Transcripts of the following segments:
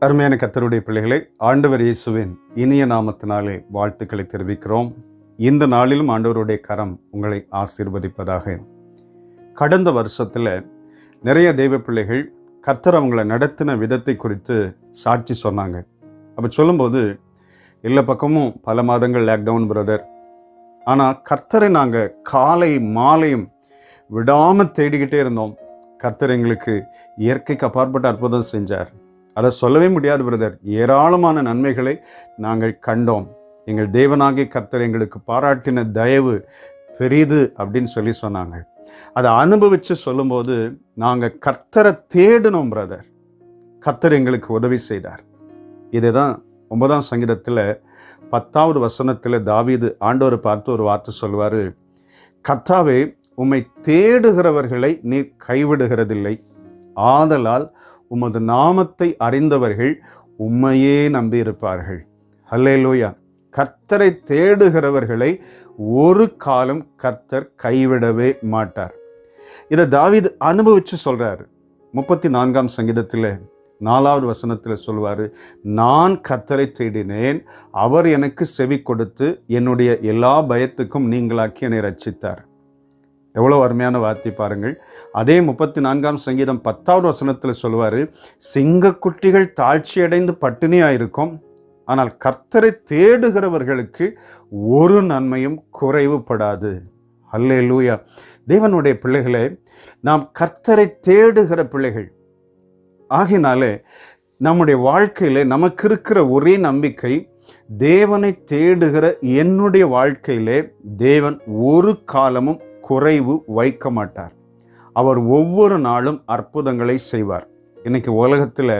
அருமையான கத்தருடைய பிள்ளைகளை ஆண்டவர் இயேசுவின் இனிய நாமத்தினாலே வாழ்த்துக்களை தெரிவிக்கிறோம் இந்த நாளிலும் ஆண்டவருடைய கரம் உங்களை ஆசீர்வதிப்பதாக கடந்த வருஷத்தில் நிறைய தெய்வ பிள்ளைகள் கர்த்தர் அவங்களை நடத்தின விதத்தை குறித்து சாட்சி சொன்னாங்க அப்போ சொல்லும்போது எல்லா பக்கமும் பல மாதங்கள் லாக்டவுன் பிரதர் ஆனால் கர்த்தரை நாங்கள் காலை மாலையும் விடாமல் தேடிக்கிட்டே இருந்தோம் கர்த்தர் எங்களுக்கு இயற்கைக்கு அப்பாற்பட்ட அற்புதம் செஞ்சார் அதை சொல்லவே முடியாது பிரதர் ஏராளமான நன்மைகளை நாங்கள் கண்டோம் எங்கள் தேவனாகிய கர்த்தர் எங்களுக்கு பாராட்டின தயவு பெரிது அப்படின்னு சொல்லி சொன்னாங்க அதை அனுபவித்து சொல்லும்போது நாங்கள் கர்த்தரை தேடினோம் பிரதர் கர்த்தர் எங்களுக்கு உதவி செய்தார் இதுதான் ஒன்பதாம் சங்கீதத்தில் பத்தாவது வசனத்தில் தாவீது ஆண்டவரை பார்த்து ஒரு வார்த்தை சொல்வார் கர்த்தாவே உம்மை தேடுகிறவர்களை நீர் கைவிடுகிறதில்லை ஆதலால் உமது நாமத்தை அறிந்தவர்கள் உம்மையே நம்பியிருப்பார்கள் ஹல்லேலூயா கர்த்தரை தேடுகிறவர்களை ஒரு காலம் கர்த்தர் கைவிடவே மாட்டார் இதை தாவீது அனுபவிச்சு சொல்றாரு முப்பத்தி நான்காம் சங்கீதத்தில் நாலாவது வசனத்தில் சொல்வார் நான் கர்த்தரை தேடினேன் அவர் எனக்கு செவி கொடுத்து என்னுடைய எல்லா பயத்துக்கும் நீங்களாக்கி என்னை ரட்சித்தார் எவ்வளோ அருமையான வார்த்தை பாருங்கள் அதே முப்பத்தி நான்காம் சங்கீதம் பத்தாவது வசனத்தில் சொல்லுவார் சிங்கக்குட்டிகள் தாழ்ச்சியடைந்து பட்டினியாயிருக்கும் ஆனால் கர்த்தரை தேடுகிறவர்களுக்கு ஒரு நன்மையும் குறைவுபடாது அல்லே லூயா தேவனுடைய பிள்ளைகளே நாம் கர்த்தரை தேடுகிற பிள்ளைகள் ஆகினாலே நம்முடைய வாழ்க்கையில நமக்கு இருக்கிற ஒரே நம்பிக்கை தேவனை தேடுகிற என்னுடைய வாழ்க்கையிலே தேவன் ஒரு காலமும் குறைவு வைக்க மாட்டார் அவர் ஒவ்வொரு நாளும் அற்புதங்களை செய்வார் இன்னைக்கு உலகத்தில்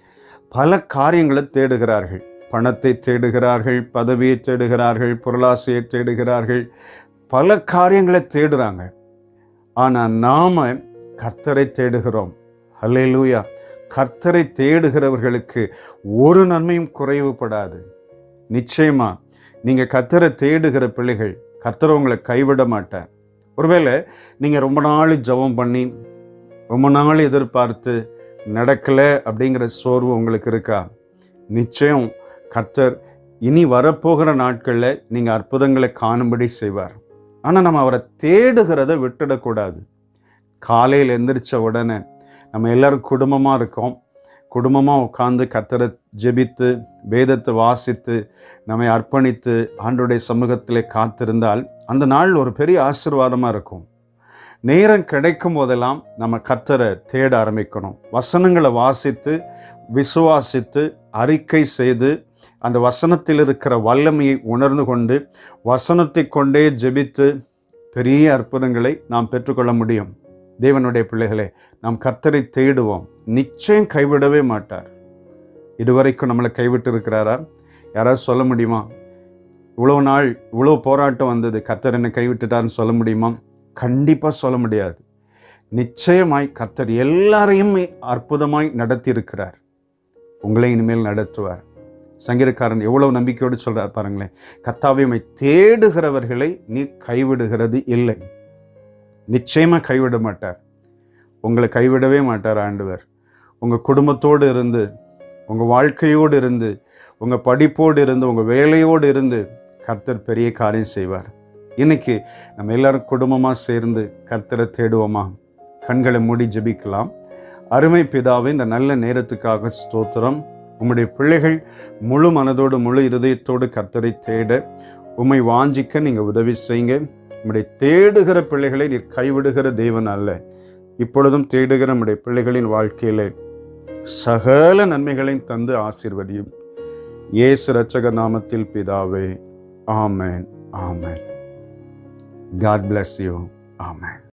பல காரியங்களை தேடுகிறார்கள் பணத்தை தேடுகிறார்கள் பதவியை தேடுகிறார்கள் பொருளாசையை தேடுகிறார்கள் பல காரியங்களை தேடுறாங்க ஆனால் நாம கர்த்தரை தேடுகிறோம் ஹல்லேலூயா கர்த்தரை தேடுகிறவர்களுக்கு ஒரு நன்மையும் குறைவுபடாது நிச்சயமா நீங்க கர்த்தரை தேடுகிற பிள்ளைகள் கர்த்தர் உங்களை கைவிட மாட்டார் ஒருவேளை நீங்க ரொம்ப நாள் ஜெபம் பண்ணி ரொம்ப நாள் எதிர்பார்த்து நடக்கலை அப்படிங்கிற சோர்வு உங்களுக்கு இருக்கா நிச்சயம் கர்த்தர் இனி வரப்போகிற நாட்களில் நீங்கள் அற்புதங்களை காணும்படி செய்வார் ஆனால் நம்ம அவரை தேடுகிறத விட்டுடக்கூடாது காலையில் எந்திரிச்ச உடனே நம்ம எல்லாரும் குடும்பமாக இருக்கோம் குடும்பமாக உட்காந்து கர்த்தரை ஜெபித்து வேதத்தை வாசித்து நம்மை அர்ப்பணித்து ஆண்டுடைய சமூகத்திலே காத்திருந்தால் அந்த நாள் ஒரு பெரிய ஆசீர்வாதமாக இருக்கும் நேரம் கிடைக்கும் போதெல்லாம் நம்ம கர்த்தரை தேட ஆரம்பிக்கணும் வசனங்களை வாசித்து விசுவாசித்து அறிக்கை செய்து அந்த வசனத்தில் இருக்கிற வல்லமையை உணர்ந்து கொண்டு வசனத்தை கொண்டே ஜெபித்து பெரிய அற்புதங்களை நாம் பெற்றுக்கொள்ள முடியும் தேவனுடைய பிள்ளைகளே நாம் கர்த்தரை தேடுவோம் நிச்சயம் கைவிடவே மாட்டார் இதுவரைக்கும் நம்மளை கைவிட்டு இருக்கிறாரா யாராவது சொல்ல முடியுமா இவ்வளோ நாள் இவ்வளோ போராட்டம் வந்தது கர்த்தர் என்னை கைவிட்டுட்டார்னு சொல்ல முடியுமா கண்டிப்பாக சொல்ல முடியாது நிச்சயமாய் கர்த்தர் எல்லாரையுமே அற்புதமாய் நடத்தி இருக்கிறார் உங்களை இனிமேல் நடத்துவார் சங்கீதக்காரன் எவ்வளவு நம்பிக்கையோடு சொல்றார் பாருங்களேன் கர்த்தாவை உம்மை தேடுகிறவர்களை நீ கைவிடுகிறது இல்லை நிச்சயமா கைவிட மாட்டார் உங்களை கைவிடவே மாட்டார் ஆண்டவர் உங்க குடும்பத்தோடு இருந்து உங்க வாழ்க்கையோடு இருந்து உங்க படிப்போடு இருந்து உங்க வேலையோடு இருந்து கர்த்தர் பெரிய காரியம் செய்வார் இன்னைக்கு நம்ம எல்லாரும் குடும்பமாக சேர்ந்து கர்த்தரை தேடுவோமா கண்களை மூடி ஜெபிக்கலாம் அருமை பிதாவை இந்த நல்ல நேரத்துக்காக ஸ்தோத்திரம் உம்முடைய பிள்ளைகள் முழு மனதோடு முழு இருதயத்தோடு கர்த்தரை தேட உம்மை வாஞ்சிக்க நீங்கள் உதவி செய்யுங்க உம்முடைய தேடுகிற பிள்ளைகளை நீர் கைவிடுகிற தேவன் அல்ல இப்பொழுதும் தேடுகிற நம்முடைய பிள்ளைகளின் வாழ்க்கையிலே சகல நன்மைகளையும் தந்து ஆசீர்வதியும் இயேசு ரட்சக நாமத்தில் பிதாவே ஆமேன் ஆமேன் காட் bless யூ ஆமேன்